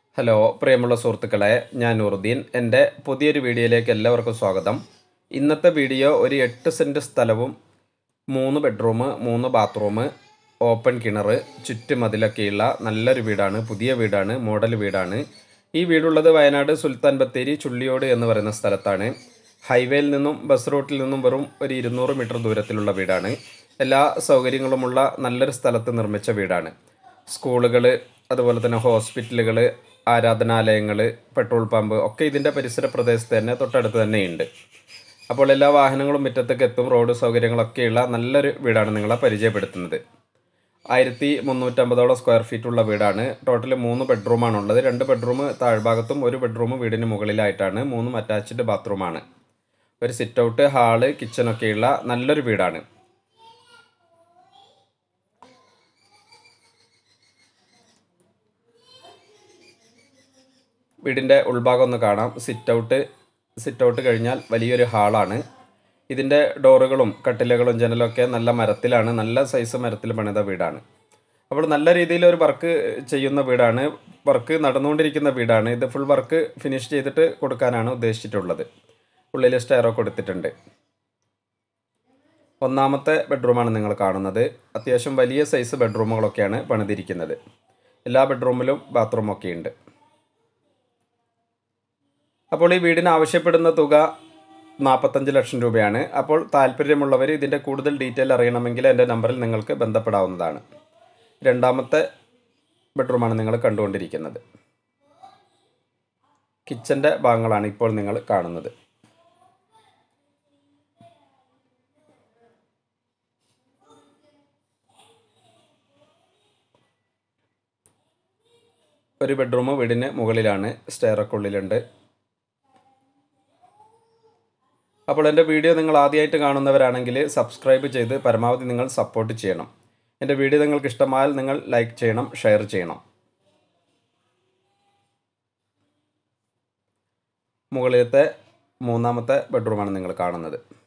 hello പ്രിയമുള്ള സുഹൃത്തുക്കളെ ഞാൻ നൂറുദ്ദീൻ എൻ്റെ പുതിയൊരു വീഡിയോയിലേക്ക് എല്ലാവർക്കും സ്വാഗതം ഇന്നത്തെ വീഡിയോ ഒരു എട്ട് സെൻറ്റ് സ്ഥലവും മൂന്ന് ബെഡ്റൂം മൂന്ന് ബാത്റൂം ഓപ്പൺ കിണർ ചുറ്റുമതിലൊക്കെയുള്ള നല്ലൊരു വീടാണ് പുതിയ വീടാണ് മോഡൽ വീടാണ് ഈ വീടുള്ളത് വയനാട് സുൽത്താൻ ബത്തേരി ചുള്ളിയോട് എന്ന് പറയുന്ന സ്ഥലത്താണ് ഹൈവേയിൽ നിന്നും ബസ് റൂട്ടിൽ നിന്നും വെറും ഒരു ഇരുന്നൂറ് മീറ്റർ ദൂരത്തിലുള്ള വീടാണ് എല്ലാ സൗകര്യങ്ങളുമുള്ള നല്ലൊരു സ്ഥലത്ത് നിർമ്മിച്ച വീടാണ് സ്കൂളുകൾ അതുപോലെ തന്നെ ഹോസ്പിറ്റലുകൾ ആരാധനാലയങ്ങൾ പെട്രോൾ പമ്പ് ഒക്കെ ഇതിൻ്റെ പരിസര പ്രദേശത്ത് തന്നെ തൊട്ടടുത്ത് തന്നെയുണ്ട് അപ്പോൾ എല്ലാ വാഹനങ്ങളും മുറ്റത്തേക്ക് എത്തും റോഡ് സൗകര്യങ്ങളൊക്കെയുള്ള നല്ലൊരു വീടാണ് നിങ്ങളെ പരിചയപ്പെടുത്തുന്നത് ആയിരത്തി മുന്നൂറ്റമ്പതോളം സ്ക്വയർ ഫീറ്റുള്ള വീടാണ് ടോട്ടൽ മൂന്ന് ബെഡ്റൂമാണ് ഉള്ളത് രണ്ട് ബെഡ്റൂം താഴ്ഭാഗത്തും ഒരു ബെഡ്റൂം വീടിന് മുകളിലായിട്ടാണ് മൂന്നും അറ്റാച്ച്ഡ് ബാത്റൂമാണ് ഒരു സിറ്റ് ഔട്ട് ഹാള് കിച്ചണൊക്കെയുള്ള നല്ലൊരു വീടാണ് വീടിൻ്റെ ഉൾഭാഗം ഒന്ന് കാണാം സിറ്റ് ഔട്ട് സിറ്റ് ഔട്ട് കഴിഞ്ഞാൽ വലിയൊരു ഹാളാണ് ഇതിൻ്റെ ഡോറുകളും കട്ടിലകളും ജനലൊക്കെ നല്ല മരത്തിലാണ് നല്ല സൈസ് മരത്തിൽ പണിത വീടാണ് അപ്പോൾ നല്ല രീതിയിൽ ഒരു വർക്ക് ചെയ്യുന്ന വീടാണ് വർക്ക് നടന്നുകൊണ്ടിരിക്കുന്ന വീടാണ് ഇത് ഫുൾ വർക്ക് ഫിനിഷ് ചെയ്തിട്ട് കൊടുക്കാനാണ് ഉദ്ദേശിച്ചിട്ടുള്ളത് ഉള്ളിൽ സ്റ്റെയറോ കൊടുത്തിട്ടുണ്ട് ഒന്നാമത്തെ ബെഡ്റൂമാണ് നിങ്ങൾ കാണുന്നത് അത്യാവശ്യം വലിയ സൈസ് ബെഡ്റൂമുകളൊക്കെയാണ് പണിതിരിക്കുന്നത് എല്ലാ ബെഡ്റൂമിലും ബാത്റൂമൊക്കെ ഉണ്ട് അപ്പോൾ ഈ വീടിന് ആവശ്യപ്പെടുന്ന തുക നാൽപ്പത്തഞ്ച് ലക്ഷം രൂപയാണ് അപ്പോൾ താല്പര്യമുള്ളവർ ഇതിൻ്റെ കൂടുതൽ ഡീറ്റെയിൽ അറിയണമെങ്കിൽ എൻ്റെ നമ്പറിൽ നിങ്ങൾക്ക് ബന്ധപ്പെടാവുന്നതാണ് രണ്ടാമത്തെ ബെഡ്റൂമാണ് നിങ്ങൾ കണ്ടുകൊണ്ടിരിക്കുന്നത് കിച്ചൻ്റെ ഭാഗങ്ങളാണ് ഇപ്പോൾ നിങ്ങൾ കാണുന്നത് ഒരു ബെഡ്റൂം വീടിന് മുകളിലാണ് സ്റ്റെയറൊക്കെ ഉള്ളിലുണ്ട് അപ്പോൾ എൻ്റെ വീഡിയോ നിങ്ങൾ ആദ്യമായിട്ട് കാണുന്നവരാണെങ്കിൽ സബ്സ്ക്രൈബ് ചെയ്ത് പരമാവധി നിങ്ങൾ സപ്പോർട്ട് ചെയ്യണം എൻ്റെ വീഡിയോ നിങ്ങൾക്ക് ഇഷ്ടമായാൽ നിങ്ങൾ ലൈക്ക് ചെയ്യണം ഷെയർ ചെയ്യണം മുകളിലത്തെ മൂന്നാമത്തെ ബെഡ്റൂമാണ് നിങ്ങൾ കാണുന്നത്